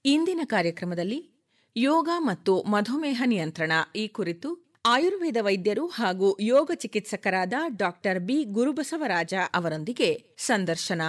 ಇಂದಿನ ಕಾರ್ಯಕ್ರಮದಲ್ಲಿ ಯೋಗ ಮತ್ತು ಮಧುಮೇಹ ನಿಯಂತ್ರಣ ಈ ಕುರಿತು ಆಯುರ್ವೇದ ವೈದ್ಯರು ಹಾಗೂ ಯೋಗ ಚಿಕಿತ್ಸಕರಾದ ಡಾಕ್ಟರ್ ಬಿ ಗುರುಬಸವರಾಜ ಅವರೊಂದಿಗೆ ಸಂದರ್ಶನ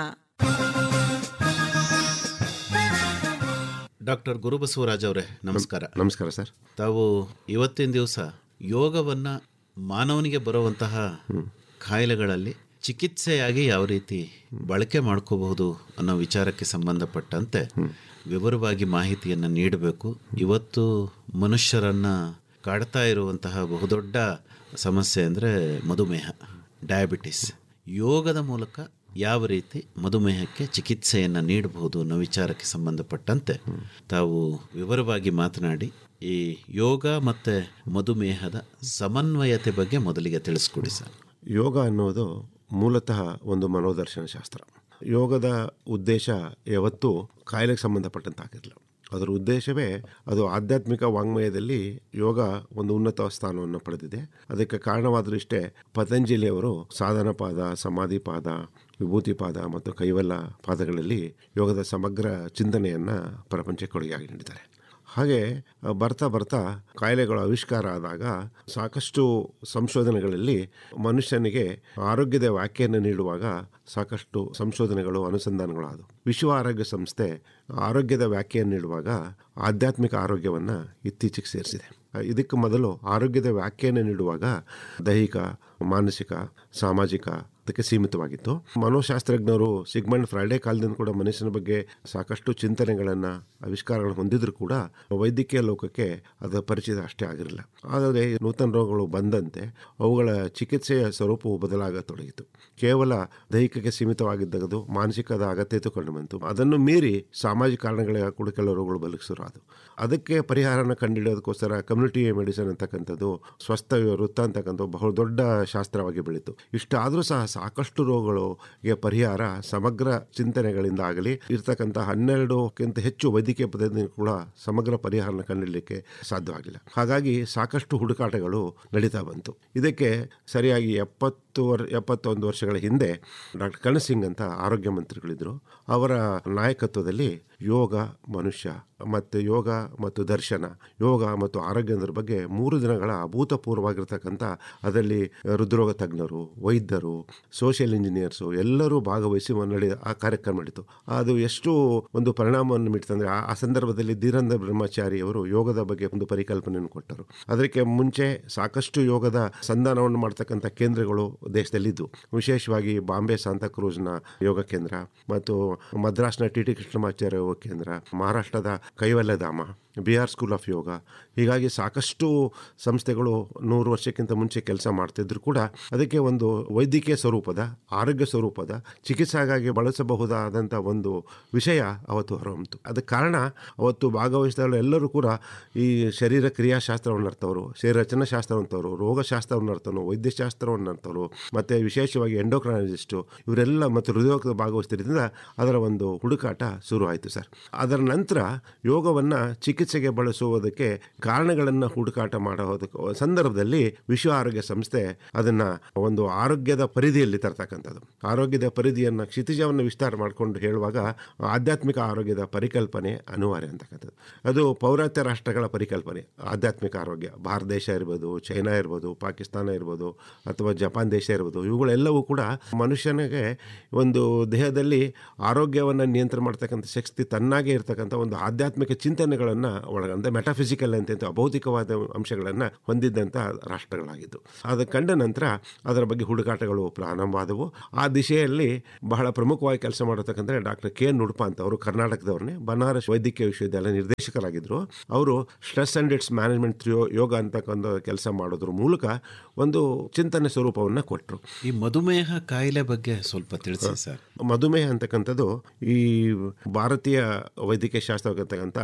ಡಾಕ್ಟರ್ ಗುರುಬಸವರಾಜ್ ಅವರೇ ನಮಸ್ಕಾರ ನಮಸ್ಕಾರ ಸರ್ ತಾವು ಇವತ್ತಿನ ದಿವಸ ಯೋಗವನ್ನ ಮಾನವನಿಗೆ ಬರುವಂತಹ ಕಾಯಿಲೆಗಳಲ್ಲಿ ಚಿಕಿತ್ಸೆಯಾಗಿ ಯಾವ ರೀತಿ ಬಳಕೆ ಮಾಡ್ಕೋಬಹುದು ಅನ್ನೋ ವಿಚಾರಕ್ಕೆ ಸಂಬಂಧಪಟ್ಟಂತೆ ವಿವರವಾಗಿ ಮಾಹಿತಿಯನ್ನು ನೀಡಬೇಕು ಇವತ್ತು ಮನುಷ್ಯರನ್ನ ಕಾಡ್ತಾ ಇರುವಂತಹ ಬಹುದೊಡ್ಡ ಸಮಸ್ಯೆ ಅಂದರೆ ಮಧುಮೇಹ ಡಯಾಬಿಟಿಸ್ ಯೋಗದ ಮೂಲಕ ಯಾವ ರೀತಿ ಮಧುಮೇಹಕ್ಕೆ ಚಿಕಿತ್ಸೆಯನ್ನು ನೀಡಬಹುದು ಅನ್ನೋ ವಿಚಾರಕ್ಕೆ ಸಂಬಂಧಪಟ್ಟಂತೆ ತಾವು ವಿವರವಾಗಿ ಮಾತನಾಡಿ ಈ ಯೋಗ ಮತ್ತು ಮಧುಮೇಹದ ಸಮನ್ವಯತೆ ಬಗ್ಗೆ ಮೊದಲಿಗೆ ತಿಳಿಸ್ಕೊಡಿ ಸರ್ ಯೋಗ ಅನ್ನೋದು ಮೂಲತಃ ಒಂದು ಮನೋದರ್ಶನ ಶಾಸ್ತ್ರ ಯೋಗದ ಉದ್ದೇಶ ಯಾವತ್ತೂ ಕಾಯಿಲೆಗೆ ಸಂಬಂಧಪಟ್ಟಂತಾಗಿರಲಿಲ್ಲ ಅದರ ಉದ್ದೇಶವೇ ಅದು ಆಧ್ಯಾತ್ಮಿಕ ವಾಂಗ್ಮಯದಲ್ಲಿ ಯೋಗ ಒಂದು ಉನ್ನತ ಸ್ಥಾನವನ್ನು ಪಡೆದಿದೆ ಅದಕ್ಕೆ ಕಾರಣವಾದರೂ ಇಷ್ಟೇ ಪತಂಜಲಿಯವರು ಸಾಧನ ಪಾದ ಸಮಾಧಿ ಪಾದ ವಿಭೂತಿ ಪಾದ ಮತ್ತು ಕೈವಲ್ಲ ಪಾದಗಳಲ್ಲಿ ಯೋಗದ ಸಮಗ್ರ ಚಿಂತನೆಯನ್ನು ಪ್ರಪಂಚಕ್ಕೆ ಕೊಡುಗೆಯಾಗಿ ನೀಡಿದ್ದಾರೆ ಹಾಗೆ ಬರ್ತಾ ಬರ್ತಾ ಕಾಯಿಲೆಗಳ ಆವಿಷ್ಕಾರ ಆದಾಗ ಸಾಕಷ್ಟು ಸಂಶೋಧನೆಗಳಲ್ಲಿ ಮನುಷ್ಯನಿಗೆ ಆರೋಗ್ಯದ ವ್ಯಾಖ್ಯೆಯನ್ನು ನೀಡುವಾಗ ಸಾಕಷ್ಟು ಸಂಶೋಧನೆಗಳು ಅನುಸಂಧಾನಗಳು ಆದವು ವಿಶ್ವ ಆರೋಗ್ಯ ಸಂಸ್ಥೆ ಆರೋಗ್ಯದ ವ್ಯಾಖ್ಯೆಯನ್ನು ನೀಡುವಾಗ ಆಧ್ಯಾತ್ಮಿಕ ಆರೋಗ್ಯವನ್ನು ಇತ್ತೀಚೆಗೆ ಸೇರಿಸಿದೆ ಇದಕ್ಕೆ ಮೊದಲು ಆರೋಗ್ಯದ ವ್ಯಾಖ್ಯೆಯನ್ನು ನೀಡುವಾಗ ದೈಹಿಕ ಮಾನಸಿಕ ಸಾಮಾಜಿಕ ಅದಕ್ಕೆ ಸೀಮಿತವಾಗಿತ್ತು ಮನೋಶಾಸ್ತ್ರಜ್ಞರು ಸಿಗ್ಮಂಡ್ ಫ್ರೈಡೆ ಕಾಲದಿಂದ ಕೂಡ ಮನುಷ್ಯನ ಬಗ್ಗೆ ಸಾಕಷ್ಟು ಚಿಂತನೆಗಳನ್ನು ಆವಿಷ್ಕಾರಗಳನ್ನು ಹೊಂದಿದ್ರು ಕೂಡ ವೈದ್ಯಕೀಯ ಲೋಕಕ್ಕೆ ಅದರ ಪರಿಚಿತ ಅಷ್ಟೇ ಆಗಿರಲಿಲ್ಲ ಆದರೆ ನೂತನ ರೋಗಗಳು ಬಂದಂತೆ ಅವುಗಳ ಚಿಕಿತ್ಸೆಯ ಸ್ವರೂಪವು ಬದಲಾಗತೊಡಗಿತು ಕೇವಲ ದೈಹಿಕಕ್ಕೆ ಸೀಮಿತವಾಗಿದ್ದದು ಮಾನಸಿಕದ ಅಗತ್ಯತೆ ಕಂಡು ಬಂತು ಅದನ್ನು ಮೀರಿ ಸಾಮಾಜಿಕ ಕಾರಣಗಳ ಕೂಡ ಕೆಲವು ರೋಗಗಳು ಬಲಗಿಸರು ಅದು ಅದಕ್ಕೆ ಪರಿಹಾರನ ಕಂಡುಹಿಡಿಯೋದಕ್ಕೋಸ್ಕರ ಕಮ್ಯುನಿಟಿ ಮೆಡಿಸಿನ್ ಅಂತಕ್ಕಂಥದ್ದು ಸ್ವಸ್ಥ ವೃತ್ತ ಅಂತಕ್ಕಂಥ ಬಹು ದೊಡ್ಡ ಶಾಸ್ತ್ರವಾಗಿ ಬೆಳೀತು ಇಷ್ಟಾದರೂ ಸಹ ಸಾಕಷ್ಟು ರೋಗಗಳಿಗೆ ಪರಿಹಾರ ಸಮಗ್ರ ಚಿಂತನೆಗಳಿಂದ ಆಗಲಿ ಇರ್ತಕ್ಕಂಥ ಹನ್ನೆರಡುಕ್ಕಿಂತ ಹೆಚ್ಚು ವೈದ್ಯಕೀಯ ಪದ್ಧತಿ ಕೂಡ ಸಮಗ್ರ ಪರಿಹಾರನ ಕಂಡುಹಿಡಲಿಕ್ಕೆ ಸಾಧ್ಯವಾಗಿಲ್ಲ ಹಾಗಾಗಿ ಸಾಕಷ್ಟು ಹುಡುಕಾಟಗಳು ನಡೀತಾ ಬಂತು ಇದಕ್ಕೆ ಸರಿಯಾಗಿ ಎಪ್ಪತ್ತು ವರ್ ಎಪ್ಪತ್ತೊಂದು ವರ್ಷಗಳ ಹಿಂದೆ ಡಾಕ್ಟರ್ ಕರಣ್ ಸಿಂಗ್ ಅಂತ ಆರೋಗ್ಯ ಮಂತ್ರಿಗಳಿದ್ದರು ಅವರ ನಾಯಕತ್ವದಲ್ಲಿ ಯೋಗ ಮನುಷ್ಯ ಮತ್ತು ಯೋಗ ಮತ್ತು ದರ್ಶನ ಯೋಗ ಮತ್ತು ಆರೋಗ್ಯದ ಬಗ್ಗೆ ಮೂರು ದಿನಗಳ ಅಭೂತಪೂರ್ವವಾಗಿರ್ತಕ್ಕಂಥ ಅದರಲ್ಲಿ ಹೃದ್ರೋಗ ತಜ್ಞರು ವೈದ್ಯರು ಸೋಷಿಯಲ್ ಇಂಜಿನಿಯರ್ಸು ಎಲ್ಲರೂ ಭಾಗವಹಿಸಿ ನಡೆ ಆ ಕಾರ್ಯಕ್ರಮ ನಡೀತು ಅದು ಎಷ್ಟು ಒಂದು ಪರಿಣಾಮವನ್ನು ಮಿಡ್ತಂದ್ರೆ ಆ ಸಂದರ್ಭದಲ್ಲಿ ಧೀರಂದ್ರ ಬ್ರಹ್ಮಚಾರಿ ಅವರು ಯೋಗದ ಬಗ್ಗೆ ಒಂದು ಪರಿಕಲ್ಪನೆಯನ್ನು ಕೊಟ್ಟರು ಅದಕ್ಕೆ ಮುಂಚೆ ಸಾಕಷ್ಟು ಯೋಗದ ಸಂಧಾನವನ್ನು ಮಾಡ್ತಕ್ಕಂಥ ಕೇಂದ್ರಗಳು ದೇಶದಲ್ಲಿದ್ದು ವಿಶೇಷವಾಗಿ ಬಾಂಬೆ ಸಾಂತಾಕ್ರೂಸ್ನ ಯೋಗ ಕೇಂದ್ರ ಮತ್ತು ಮದ್ರಾಸ್ನ ಟಿ ಟಿ ಕೃಷ್ಣಮಾಚಾರ್ಯ ಯೋಗ ಕೇಂದ್ರ ಮಹಾರಾಷ್ಟ್ರದ ಕೈವಲ್ಯಧಾಮ ಬಿಹಾರ್ ಸ್ಕೂಲ್ ಆಫ್ ಯೋಗ ಹೀಗಾಗಿ ಸಾಕಷ್ಟು ಸಂಸ್ಥೆಗಳು ನೂರು ವರ್ಷಕ್ಕಿಂತ ಮುಂಚೆ ಕೆಲಸ ಮಾಡ್ತಿದ್ರು ಕೂಡ ಅದಕ್ಕೆ ಒಂದು ವೈದ್ಯಕೀಯ ಸ್ವರೂಪದ ಆರೋಗ್ಯ ಸ್ವರೂಪದ ಚಿಕಿತ್ಸೆಗಾಗಿ ಬಳಸಬಹುದಾದಂಥ ಒಂದು ವಿಷಯ ಅವತ್ತು ಹೊರಹೊಮ್ಮಿತು ಅದಕ್ಕೆ ಕಾರಣ ಅವತ್ತು ಭಾಗವಹಿಸಿದ ಎಲ್ಲರೂ ಕೂಡ ಈ ಶರೀರ ಕ್ರಿಯಾಶಾಸ್ತ್ರವನ್ನು ಅರ್ಥವರು ಶರೀರ ರಚನಾಶಾಸ್ತ್ರವಂತವರು ರೋಗಶಾಸ್ತ್ರವನ್ನು ಅರ್ಥನು ವೈದ್ಯಶಾಸ್ತ್ರವನ್ನು ಅರ್ಥವರು ಮತ್ತು ವಿಶೇಷವಾಗಿ ಎಂಡೋಕ್ರಾಲಜಿಸ್ಟು ಇವರೆಲ್ಲ ಮತ್ತು ಹೃದಯೋಗದ ಭಾಗವಹಿಸ್ತಿದ್ದರಿಂದ ಅದರ ಒಂದು ಹುಡುಕಾಟ ಶುರು ಆಯಿತು ಸರ್ ಅದರ ನಂತರ ಯೋಗವನ್ನು ಚಿಕಿತ್ಸೆಗೆ ಬಳಸುವುದಕ್ಕೆ ಕಾರಣಗಳನ್ನು ಹುಡುಕಾಟ ಮಾಡೋದಕ್ಕೆ ಸಂದರ್ಭದಲ್ಲಿ ವಿಶ್ವ ಆರೋಗ್ಯ ಸಂಸ್ಥೆ ಅದನ್ನು ಒಂದು ಆರೋಗ್ಯದ ಪರಿಧಿಯಲ್ಲಿ ತರ್ತಕ್ಕಂಥದ್ದು ಆರೋಗ್ಯದ ಪರಿಧಿಯನ್ನು ಕ್ಷಿತಿಜವನ್ನು ವಿಸ್ತಾರ ಮಾಡಿಕೊಂಡು ಹೇಳುವಾಗ ಆಧ್ಯಾತ್ಮಿಕ ಆರೋಗ್ಯದ ಪರಿಕಲ್ಪನೆ ಅನಿವಾರ್ಯ ಅಂತಕ್ಕಂಥದ್ದು ಅದು ಪೌರಾತ್ಯ ರಾಷ್ಟ್ರಗಳ ಪರಿಕಲ್ಪನೆ ಆಧ್ಯಾತ್ಮಿಕ ಆರೋಗ್ಯ ಭಾರತ ದೇಶ ಇರ್ಬೋದು ಚೈನಾ ಇರ್ಬೋದು ಪಾಕಿಸ್ತಾನ ಇರ್ಬೋದು ಅಥವಾ ಜಪಾನ್ ದೇಶ ಇರ್ಬೋದು ಇವುಗಳೆಲ್ಲವೂ ಕೂಡ ಮನುಷ್ಯನಿಗೆ ಒಂದು ದೇಹದಲ್ಲಿ ಆರೋಗ್ಯವನ್ನು ನಿಯಂತ್ರಣ ಮಾಡ್ತಕ್ಕಂಥ ಶಕ್ತಿ ತನ್ನಾಗೆ ಇರ್ತಕ್ಕಂಥ ಒಂದು ಆಧ್ಯಾತ್ಮಿಕ ಚಿಂತನೆಗಳನ್ನು ಒಳಗಂದ ಮೆಟಾಫಿಸಿಕಲ್ ಅಂತ ಅಭೌತಿಕವಾದ ಅಂಶಗಳನ್ನು ಹೊಂದಿದ್ದಂಥ ರಾಷ್ಟ್ರಗಳಾಗಿದ್ದು ಅದು ಕಂಡ ನಂತರ ಅದರ ಬಗ್ಗೆ ಹುಡುಕಾಟಗಳು ಪ್ರಾರಂಭವಾದವು ಆ ದಿಶೆಯಲ್ಲಿ ಬಹಳ ಪ್ರಮುಖವಾಗಿ ಕೆಲಸ ಮಾಡತಕ್ಕಂಥ ಡಾಕ್ಟರ್ ಕೆ ನುಡ್ಪ ಅಂತ ಅವರು ಕರ್ನಾಟಕದವ್ರನ್ನೇ ಬನಾರಸ್ ವೈದ್ಯಕೀಯ ವಿಶ್ವವಿದ್ಯಾಲಯ ನಿರ್ದೇಶಕರಾಗಿದ್ದರು ಅವರು stress and its management through yoga ಅಂತಕ್ಕಂಥ ಕೆಲಸ ಮಾಡೋದ್ರ ಮೂಲಕ ಒಂದು ಚಿಂತನೆ ಸ್ವರೂಪವನ್ನು ಕೊಟ್ಟರು ಈ ಮಧುಮೇಹ ಕಾಯಿಲೆ ಬಗ್ಗೆ ಸ್ವಲ್ಪ ತಿಳಿಸಿ ಸರ್ ಮಧುಮೇಹ ಅಂತಕ್ಕಂಥದ್ದು ಈ ಭಾರತೀಯ ವೈದ್ಯಕೀಯ ಶಾಸ್ತ್ರ ಅಂತಕ್ಕಂಥ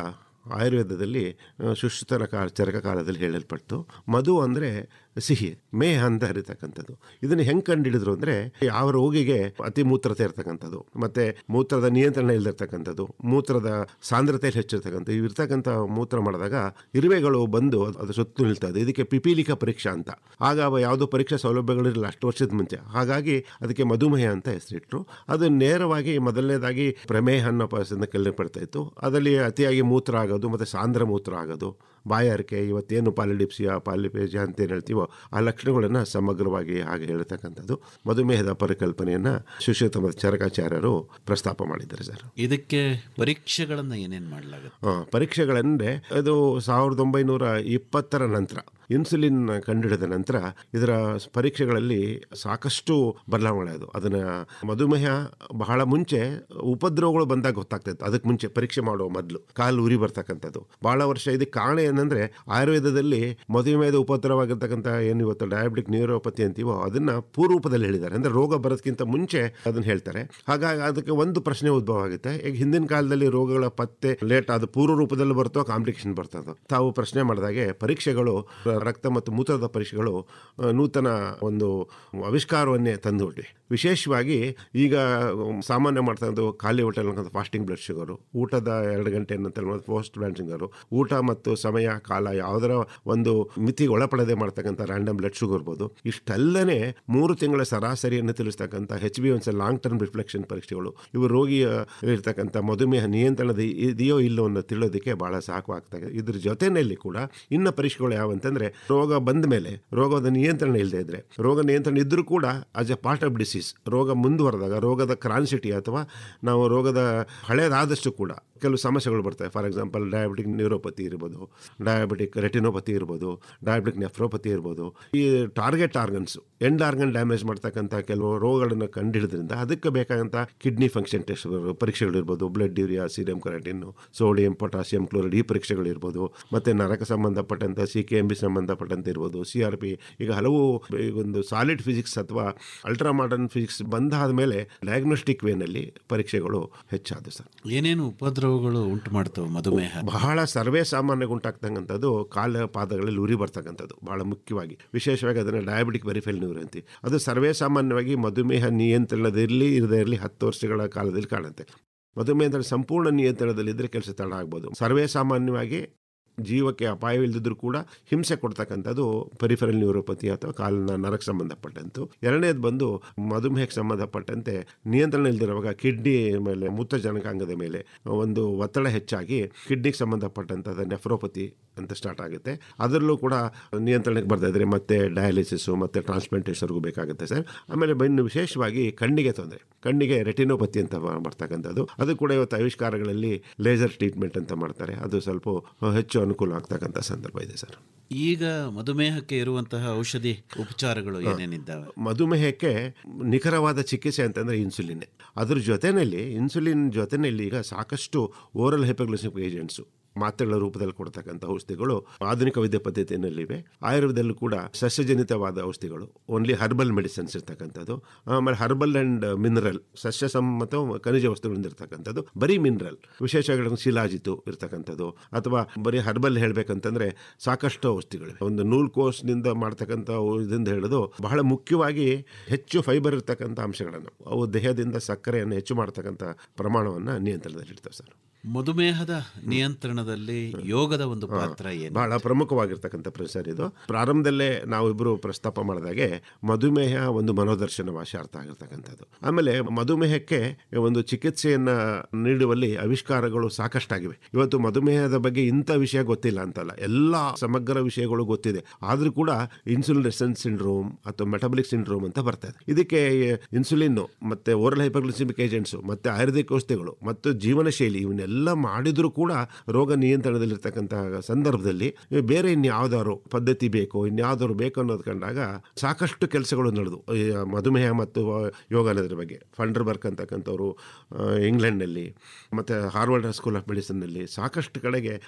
ಆಯುರ್ವೇದದಲ್ಲಿ ಆ, ಸುಶ್ರುತನ ಕಾಲ ಚರಕ ಕಾಲದಲ್ಲಿ ಹೇಳಲ್ಪಟ್ಟು ಮಧು ಅಂದರೆ ಸಿಹಿ ಮೇಹ ಅಂತ ಹರಿತಕ್ಕಂಥದ್ದು ಇದನ್ನು ಹೆಂಗೆ ಕಂಡುಹಿಡಿದ್ರು ಅಂದರೆ ಯಾವ ರೋಗಿಗೆ ಅತಿ ಮೂತ್ರತೆ ಇರ್ತಕ್ಕಂಥದ್ದು ಮತ್ತು ಮೂತ್ರದ ನಿಯಂತ್ರಣ ಇಲ್ದಿರ್ತಕ್ಕಂಥದ್ದು ಮೂತ್ರದ ಸಾಂದ್ರತೆಯಲ್ಲಿ ಹೆಚ್ಚಿರ್ತಕ್ಕಂಥ ಇರ್ತಕ್ಕಂಥ ಮೂತ್ರ ಮಾಡಿದಾಗ ಇರುವೆಗಳು ಬಂದು ಅದು ಸುತ್ತು ನಿಲ್ತದೆ ಇದಕ್ಕೆ ಪಿಪೀಲಿಕ ಪರೀಕ್ಷಾ ಅಂತ ಆಗ ಅವ ಯಾವುದೋ ಪರೀಕ್ಷಾ ಸೌಲಭ್ಯಗಳಿರಲಿಲ್ಲ ಅಷ್ಟು ವರ್ಷದ ಮುಂಚೆ ಹಾಗಾಗಿ ಅದಕ್ಕೆ ಮಧುಮೇಹ ಅಂತ ಹೆಸರಿಟ್ರು ಅದು ನೇರವಾಗಿ ಮೊದಲನೇದಾಗಿ ಪ್ರಮೇಹ ಅನ್ನೋ ಪದದಿಂದ ಕೇಳಲ್ಪಡ್ತಾ ಇತ್ತು ಅದರಲ್ಲಿ ಅತಿಯಾಗಿ ಮೂತ್ರ ಆಗೋದು ಮತ್ತು ಸಾಂದ್ರ ಮೂತ್ರ ಆಗೋದು ಬಾಯಾರಿಕೆ ಇವತ್ತೇನು ಪಾಲಿಡಿಪ್ಸಿಯಾ ಪಾಲಿಪೇಜಿಯಾ ಅಂತ ಏನು ಹೇಳ್ತೀವೋ ಆ ಲಕ್ಷಣಗಳನ್ನು ಸಮಗ್ರವಾಗಿ ಹಾಗೆ ಹೇಳ್ತಕ್ಕಂಥದ್ದು ಮಧುಮೇಹದ ಪರಿಕಲ್ಪನೆಯನ್ನು ಸುಶ್ರುತ ಮತ್ತು ಚರಕಾಚಾರ್ಯರು ಪ್ರಸ್ತಾಪ ಮಾಡಿದ್ದಾರೆ ಸರ್ ಇದಕ್ಕೆ ಪರೀಕ್ಷೆಗಳನ್ನ ಏನೇನ್ ಮಾಡಲಾಗುತ್ತೆ ಆ, ಪರೀಕ್ಷೆಗಳಂದರೆ ಅದು ಸಾವಿರದ ಒಂಬೈನೂರ ಇಪ್ಪತ್ತರ ನಂತರ ಇನ್ಸುಲಿನ್ ಕಂಡುಹಿಡಿದ ನಂತರ ಇದರ ಪರೀಕ್ಷೆಗಳಲ್ಲಿ ಸಾಕಷ್ಟು ಬದಲಾವಣೆ ಅದು ಅದನ್ನು ಮಧುಮೇಹ ಬಹಳ ಮುಂಚೆ ಉಪದ್ರವಗಳು ಬಂದಾಗ ಗೊತ್ತಾಗ್ತಾಯಿತ್ತು ಅದಕ್ಕೆ ಮುಂಚೆ ಪರೀಕ್ಷೆ ಮಾಡುವ ಮೊದಲು ಕಾಲು ಉರಿ ಬರ್ತಕ್ಕಂಥದ್ದು ಭಾಳ ವರ್ಷ ಇದಕ್ಕೆ ಕಾರಣ ಏನಂದರೆ ಆಯುರ್ವೇದದಲ್ಲಿ ಮಧುಮೇಹದ ಉಪದ್ರವಾಗಿರ್ತಕ್ಕಂಥ ಏನು ಇವತ್ತು ಡಯಾಬಿಟಿಕ್ ನ್ಯೂರೋಪತಿ ಅಂತೀವೋ ಅದನ್ನು ಪೂರ್ವರೂಪದಲ್ಲಿ ಹೇಳಿದ್ದಾರೆ ಅಂದರೆ ರೋಗ ಬರೋದಕ್ಕಿಂತ ಮುಂಚೆ ಅದನ್ನು ಹೇಳ್ತಾರೆ ಹಾಗಾಗಿ ಅದಕ್ಕೆ ಒಂದು ಪ್ರಶ್ನೆ ಉದ್ಭವ ಆಗುತ್ತೆ ಈಗ ಹಿಂದಿನ ಕಾಲದಲ್ಲಿ ರೋಗಗಳ ಪತ್ತೆ ಲೇಟ್ ಅದು ಪೂರ್ವ ರೂಪದಲ್ಲಿ ಬರ್ತೋ ಕಾಂಪ್ಲಿಕೇಶನ್ ಬರ್ತದೋ ತಾವು ಪ್ರಶ್ನೆ ಮಾಡಿದಾಗೆ ಪರೀಕ್ಷೆಗಳು ರಕ್ತ ಮತ್ತು ಮೂತ್ರದ ಪರೀಕ್ಷೆಗಳು ಆ, ನೂತನ ಒಂದು ಆವಿಷ್ಕಾರವನ್ನೇ ತಂದುಬಿಟ್ವಿ ವಿಶೇಷವಾಗಿ ಈಗ ಸಾಮಾನ್ಯ ಮಾಡ್ತಕ್ಕಂಥ ಖಾಲಿ ಹೋಟೆಲ್ ಫಾಸ್ಟಿಂಗ್ ಬ್ಲಡ್ ಶುಗರು ಊಟದ ಎರಡು ಗಂಟೆ ಅಂತ ಪೋಸ್ಟ್ ಬ್ಲಡ್ ಶುಗರು ಊಟ ಮತ್ತು ಸಮಯ ಕಾಲ ಯಾವುದರ ಒಂದು ಮಿತಿಗೆ ಒಳಪಡದೆ ಮಾಡ್ತಕ್ಕಂಥ ರ್ಯಾಂಡಮ್ ಬ್ಲಡ್ ಶುಗರ್ ಇರ್ಬೋದು ಇಷ್ಟೆಲ್ಲನೇ ಮೂರು ತಿಂಗಳ ಸರಾಸರಿಯನ್ನು ತಿಳಿಸ್ತಕ್ಕಂಥ H B ones long term reflection ಪರೀಕ್ಷೆಗಳು ಇವು ರೋಗಿಯ ಇರ್ತಕ್ಕಂಥ ಮಧುಮೇಹ ನಿಯಂತ್ರಣದ ಇದೆಯೋ ಇಲ್ಲೋ ಅನ್ನೋ ತಿಳಿಯೋದಕ್ಕೆ ಬಹಳ ಸಾಕವಾಗ್ತದೆ ಇದ್ರ ಜೊತೆಯಲ್ಲಿ ಕೂಡ ಇನ್ನು ಪರೀಕ್ಷೆಗಳು ಯಾವಂತಂದ್ರೆ ರೋಗ ಬಂದ ಮೇಲೆ ರೋಗದ ನಿಯಂತ್ರಣ ಇಲ್ಲದೆ ಇದ್ರೆ ರೋಗ ನಿಯಂತ್ರಣ ಇದ್ರೂ ಕೂಡ as a part of disease ರೋಗ ಮುಂದುವರೆದಾಗ ರೋಗದ ಕ್ರಾನ್ಸಿಟಿ ಅಥವಾ ನಾವು ರೋಗದ ಹಳೇದಾದಷ್ಟು ಕೂಡ ಕೆಲವು ಸಮಸ್ಯೆಗಳು ಬರ್ತವೆ ಫಾರ್ ಎಕ್ಸಾಂಪಲ್ ಡಯಾಬಿಟಿಕ್ ನ್ಯೂರೋಪತಿ ಇರ್ಬೋದು ಡಯಾಬಿಟಿಕ್ ರೆಟಿನೋಪತಿ ಇರ್ಬೋದು ಡಯಾಬಿಟಿಕ್ ನೆಫ್ರೋಪತಿ ಇರ್ಬೋದು ಈ target organs end organ damage ಮಾಡ್ತಕ್ಕಂಥ ಕೆಲವು ರೋಗಗಳನ್ನು ಕಂಡುಹಿಡಿದ್ರಿಂದ ಅದಕ್ಕೆ ಬೇಕಾದಂಥ ಕಿಡ್ನಿ ಫಂಕ್ಷನ್ ಟೆಸ್ಟ್ ಪರೀಕ್ಷೆಗಳಿರ್ಬೋದು blood urea serum creatinine sodium potassium chloride ಈ ಪರೀಕ್ಷೆಗಳಿರ್ಬೋದು ಮತ್ತು ನರಕ ಸಂಬಂಧಪಟ್ಟಂಥ ಸಿ ಕೆ ಎಂ ಬಿ ಸಂಬಂಧಪಟ್ಟಂತೆ ಇರ್ಬೋದು ಸಿ ಆರ್ ಪಿ ಈಗ ಹಲವು ಈ ಒಂದು ಸಾಲಿಡ್ ಫಿಸಿಕ್ಸ್ ಅಥವಾ ಅಲ್ಟ್ರಾ ಮಾಡರ್ನ್ ಫಿಸಿಕ್ಸ್ ಬಂದಾದ ಮೇಲೆ ಡಯಾಗ್ನೋಸ್ಟಿಕ್ ವೇನಲ್ಲಿ ಪರೀಕ್ಷೆಗಳು ಹೆಚ್ಚಾದವು ಸರ್ ಏನೇನು ಉಪದ್ರವಗಳು ಉಂಟು ಮಾಡ್ತವೆ ಮಧುಮೇಹ ಬಹಳ ಸರ್ವೇ ಸಾಮಾನ್ಯಕ್ಕೆ ಉಂಟಾಗ್ತಕ್ಕಂಥದ್ದು ಕಾಲ ಪಾದಗಳಲ್ಲಿ ಉರಿ ಬರ್ತಕ್ಕಂಥದ್ದು ಬಹಳ ಮುಖ್ಯವಾಗಿ ವಿಶೇಷವಾಗಿ ಅದನ್ನು ಡಯಾಬಿಟಿಕ್ ವೆರಿಫೈಲ್ ನ್ಯೂರ್ ಅಂತೀವಿ ಅದು ಸರ್ವೇ ಸಾಮಾನ್ಯವಾಗಿ ಮಧುಮೇಹ ನಿಯಂತ್ರಣದಲ್ಲಿ ಇರದೇ ಇರಲಿ ಹತ್ತು ವರ್ಷಗಳ ಕಾಲದಲ್ಲಿ ಕಾಣುತ್ತೆ ಮಧುಮೇಹದ ಸಂಪೂರ್ಣ ನಿಯಂತ್ರಣದಲ್ಲಿದ್ದರೆ ಕೆಲಸ ತಡ ಆಗ್ಬೋದು ಸರ್ವೇ ಸಾಮಾನ್ಯವಾಗಿ ಜೀವಕ್ಕೆ ಅಪಾಯವಿಲ್ಲದಿದ್ರೂ ಕೂಡ ಹಿಂಸೆ ಕೊಡ್ತಕ್ಕಂಥದ್ದು ಪರಿಫರಲ್ ನ್ಯೂರೋಪತಿ ಅಥವಾ ಕಾಲಿನ ನರಕ್ಕೆ ಸಂಬಂಧಪಟ್ಟಂತು ಎರಡನೇದು ಬಂದು ಮಧುಮೇಹಕ್ಕೆ ಸಂಬಂಧಪಟ್ಟಂತೆ ನಿಯಂತ್ರಣ ಇಲ್ದಿರುವಾಗ ಕಿಡ್ನಿ ಮೇಲೆ ಮೂತ್ರಜನಕಾಂಗದ ಮೇಲೆ ಒಂದು ಒತ್ತಡ ಹೆಚ್ಚಾಗಿ ಕಿಡ್ನಿಗೆ ಸಂಬಂಧಪಟ್ಟಂಥದ್ದು ನೆಫ್ರೋಪತಿ ಅಂತ ಸ್ಟಾರ್ಟ್ ಆಗುತ್ತೆ ಅದರಲ್ಲೂ ಕೂಡ ನಿಯಂತ್ರಣಕ್ಕೆ ಬರ್ತಾ ಇದ್ರೆ ಮತ್ತೆ ಡಯಾಲಿಸಿಸು ಮತ್ತು ಟ್ರಾನ್ಸ್ಪ್ಲಾಂಟೇಷನ್ಗೂ ಬೇಕಾಗುತ್ತೆ ಸರ್ ಆಮೇಲೆ ಇನ್ನು ವಿಶೇಷವಾಗಿ ಕಣ್ಣಿಗೆ ತೊಂದರೆ ಕಣ್ಣಿಗೆ ರೆಟಿನೋಪತಿ ಅಂತ ಬ- ಬರ್ತಕ್ಕಂಥದ್ದು ಅದು ಕೂಡ ಇವತ್ತು ಆವಿಷ್ಕಾರಗಳಲ್ಲಿ ಲೇಸರ್ ಟ್ರೀಟ್ಮೆಂಟ್ ಅಂತ ಮಾಡ್ತಾರೆ ಅದು ಸ್ವಲ್ಪ ಹೆಚ್ಚು ಅನುಕೂಲ ಆಗ್ತಕ್ಕಂಥ ಸಂದರ್ಭ ಇದೆ ಸರ್ ಈಗ ಮಧುಮೇಹಕ್ಕೆ ಇರುವಂತಹ ಔಷಧಿ ಉಪಚಾರಗಳು ಏನೇನಿದ್ದಾವೆ ಮಧುಮೇಹಕ್ಕೆ ನಿಖರವಾದ ಚಿಕಿತ್ಸೆ ಅಂತಂದರೆ ಇನ್ಸುಲಿನ್ ಅದ್ರ ಜೊತೆಯಲ್ಲಿ ಇನ್ಸುಲಿನ್ ಜೊತೆಯಲ್ಲಿ ಈಗ ಸಾಕಷ್ಟು ಓರಲ್ ಹೈಪೋಗ್ಲಿಸಿಕ್ ಏಜೆಂಟ್ಸು ಮಾತ್ರೆಗಳ ರೂಪದಲ್ಲಿ ಕೊಡ್ತಕ್ಕಂಥ ಔಷಧಿಗಳು ಆಧುನಿಕ ವೈದ್ಯ ಪದ್ಧತಿಯಲ್ಲಿವೆ ಆಯುರ್ವೇದದಲ್ಲೂ ಕೂಡ ಸಸ್ಯಜನಿತವಾದ ಔಷಧಿಗಳು ಓನ್ಲಿ ಹರ್ಬಲ್ ಮೆಡಿಸಿನ್ಸ್ ಇರ್ತಕ್ಕಂಥದ್ದು ಆಮೇಲೆ ಹರ್ಬಲ್ ಆ್ಯಂಡ್ ಮಿನರಲ್ ಸಸ್ಯ ಸಮ್ಮತ ಖನಿಜ ವಸ್ತುಗಳಿಂದ ಇರ್ತಕ್ಕಂಥದ್ದು ಬರೀ ಮಿನರಲ್ ವಿಶೇಷವಾಗಿ ಶಿಲಾಜಿತು ಇರ್ತಕ್ಕಂಥದ್ದು ಅಥವಾ ಬರೀ ಹರ್ಬಲ್ ಹೇಳಬೇಕಂತಂದ್ರೆ ಸಾಕಷ್ಟು ಔಷಧಿಗಳಿವೆ ಒಂದು ನೂಲ್ ಕೋಸ್ನಿಂದ ಮಾಡ್ತಕ್ಕಂಥ ಇದರಿಂದ ಹಿಡಿದು ಬಹಳ ಮುಖ್ಯವಾಗಿ ಹೆಚ್ಚು ಫೈಬರ್ ಇರ್ತಕ್ಕಂಥ ಅಂಶಗಳನ್ನು ಅವು ದೇಹದಿಂದ ಸಕ್ಕರೆಯನ್ನು ಹೆಚ್ಚು ಮಾಡ್ತಕ್ಕಂಥ ಪ್ರಮಾಣವನ್ನು ನಿಯಂತ್ರಣದಲ್ಲಿಡ್ತವೆ ಸರ್ ಮಧುಮೇಹದ ನಿಯಂತ್ರಣದಲ್ಲಿ ಯೋಗದ ಒಂದು ಪಾತ್ರ ಏನು ಬಹಳ ಪ್ರಮುಖವಾಗಿರ್ತಕ್ಕಂಥ ಪ್ರಸಾರ ಇದು ಪ್ರಾರಂಭದಲ್ಲೇ ನಾವಿಬ್ಬರು ಪ್ರಸ್ತಾಪ ಮಾಡಿದಾಗೆ ಮಧುಮೇಹ ಒಂದು ಮನೋದರ್ಶನ ಭಾಷೆ ಅರ್ಥ ಆಗಿರ್ತಕ್ಕಂಥದ್ದು ಆಮೇಲೆ ಮಧುಮೇಹಕ್ಕೆ ಒಂದು ಚಿಕಿತ್ಸೆಯನ್ನ ನೀಡುವಲ್ಲಿ ಆವಿಷ್ಕಾರಗಳು ಸಾಕಷ್ಟಾಗಿವೆ ಇವತ್ತು ಮಧುಮೇಹದ ಬಗ್ಗೆ ಇಂಥ ವಿಷಯ ಗೊತ್ತಿಲ್ಲ ಅಂತಲ್ಲ ಎಲ್ಲ ಸಮಗ್ರ ವಿಷಯಗಳು ಗೊತ್ತಿದೆ ಆದರೂ ಕೂಡ ಇನ್ಸುಲಿನ್ ರೆಸೆನ್ಸ್ ಸಿಂಡ್ರೋಮ್ ಅಥವಾ ಮೆಟಬಲಿಕ್ ಸಿಂಡ್ರೋಮ್ ಅಂತ ಬರ್ತದೆ ಇದಕ್ಕೆ ಇನ್ಸುಲಿನ್ ಮತ್ತೆ ಓರಲ್ ಹೈಪರ್ಗ್ಲಿಸಿಮಿಕ್ ಏಜೆಂಟ್ಸು ಮತ್ತೆ ಆಯುರ್ವೇದಿಕ್ ಔಷಧಿಗಳು ಮತ್ತು ಜೀವನ ಶೈಲಿ ಇವನ್ನೆಲ್ಲ ಮಾಡಿದರೂ ಕೂಡ ರೋಗ ನಿಯಂತ್ರಣದಲ್ಲಿರ್ತಕ್ಕಂಥ ಸಂದರ್ಭದಲ್ಲಿ ಬೇರೆ ಇನ್ಯಾವುದಾದ್ರು ಪದ್ಧತಿ ಬೇಕು ಇನ್ಯಾವುದಾದ್ರು ಬೇಕು ಅನ್ನೋದು ಕಂಡಾಗ ಸಾಕಷ್ಟು ಕೆಲಸಗಳು ನಡೆದು ಈ ಮಧುಮೇಹ ಮತ್ತು ಯೋಗ ಅನ್ನೋದ್ರ ಬಗ್ಗೆ ಫಂಡರ್ ಬರ್ಕ್ ಅಂತಕ್ಕಂಥವ್ರು ಆ, ಇಂಗ್ಲೆಂಡ್ನಲ್ಲಿ ಮತ್ತು ಹಾರ್ವರ್ಡ್ ಸ್ಕೂಲ್ ಆಫ್ ಮೆಡಿಸಿನ್ನಲ್ಲಿ ಸಾಕಷ್ಟು ಕಡೆಗೆ